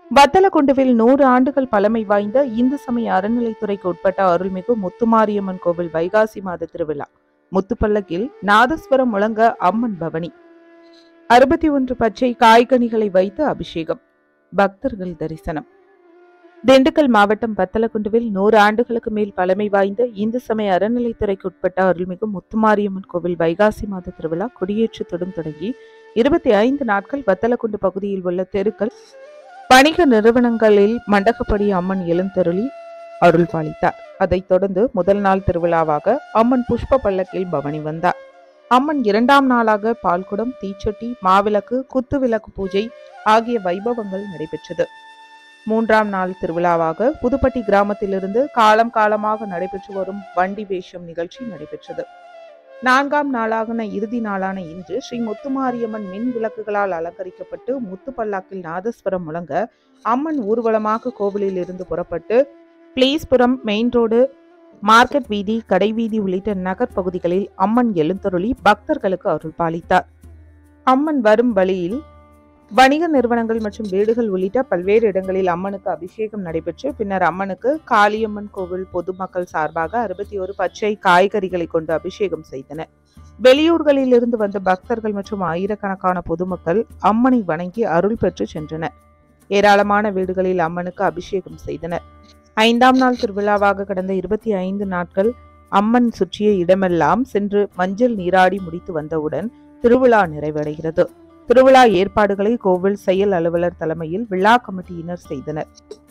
வத்தலக்குண்டுவில் நூறு ஆண்டுகள் பழமை வாய்ந்த இந்து சமய அறநிலைத்துறைக்கு உட்பட்ட அருள்மிகு முத்துமாரியம்மன் கோவில் வைகாசி மாத திருவிழா முத்துப்பல்லக்கில் நாதஸ்வரம் முழங்க அம்மன் பவனி அறுபத்தி ஒன்று பச்சை காய்கனிகளை வைத்து அபிஷேகம் பக்தர்கள் தரிசனம் திண்டுக்கல் மாவட்டம் வத்தலக்குண்டுவில் நூறு ஆண்டுகளுக்கு மேல் பழமை வாய்ந்த இந்து சமய அறநிலைத்துறைக்கு உட்பட்ட அருள்மிகு முத்துமாரியம்மன் கோவில் வைகாசி மாத திருவிழா கொடியேற்றத்துடன் தொடங்கி இருபத்தி ஐந்து நாட்கள் வத்தலக்குண்டு பகுதியில் உள்ள தெருக்கள் வணிக நிறுவனங்களில் மண்டகப்படி அம்மன் எழுந்தருளி அருள் பாலித்தார் அதைத் தொடர்ந்து முதல் நாள் திருவிழாவாக அம்மன் புஷ்ப பல்லக்கில் பவனி வந்தார் அம்மன் இரண்டாம் நாளாக பால்குடம் தீச்சட்டி மாவிளக்கு குத்துவிளக்கு பூஜை ஆகிய வைபவங்கள் நடைபெற்றது மூன்றாம் நாள் திருவிழாவாக புதுப்பட்டி கிராமத்திலிருந்து காலம் காலமாக நடைபெற்று வரும் வண்டி வேஷம் நிகழ்ச்சி நடைபெற்றது நான்காம் நாளாகன இறுதி நாளான இன்று ஸ்ரீ முத்துமாரியம்மன் மின் விளக்குகளால் அலங்கரிக்கப்பட்டு முத்து பல்லாக்கில் நாதஸ்வரம் முழங்க அம்மன் ஊர்வலமாக கோவிலில் இருந்து புறப்பட்டு பிளீஸ்புரம் மெயின் ரோடு மார்க்கெட் வீதி கடைவீதி உள்ளிட்ட நகர் பகுதிகளில் அம்மன் எழுந்தருளி பக்தர்களுக்கு அருள் பாலித்தார் அம்மன் வரும் வழியில் வணிக நிறுவனங்கள் மற்றும் வீடுகள் உள்ளிட்ட பல்வேறு இடங்களில் அம்மனுக்கு அபிஷேகம் நடைபெற்று பின்னர் அம்மனுக்கு காளியம்மன் கோவில் பொதுமக்கள் சார்பாக அறுபத்தி ஒரு பச்சை காய்கறிகளை கொண்டு அபிஷேகம் செய்தனர் வெளியூர்களில் இருந்து வந்த பக்தர்கள் மற்றும் ஆயிரக்கணக்கான பொதுமக்கள் அம்மனை வணங்கி அருள் பெற்று சென்றனர் ஏராளமான வீடுகளில் அம்மனுக்கு அபிஷேகம் செய்தனர் ஐந்தாம் நாள் திருவிழாவாக கடந்த இருபத்தி ஐந்து நாட்கள் அம்மன் சுற்றிய இடமெல்லாம் சென்று மஞ்சள் நீராடி முடித்து வந்தவுடன் திருவிழா நிறைவடைகிறது திருவிழா ஏற்பாடுகளை கோவில் செயல் அலுவலர் தலைமையில் விழா கமிட்டியினர் செய்தனர்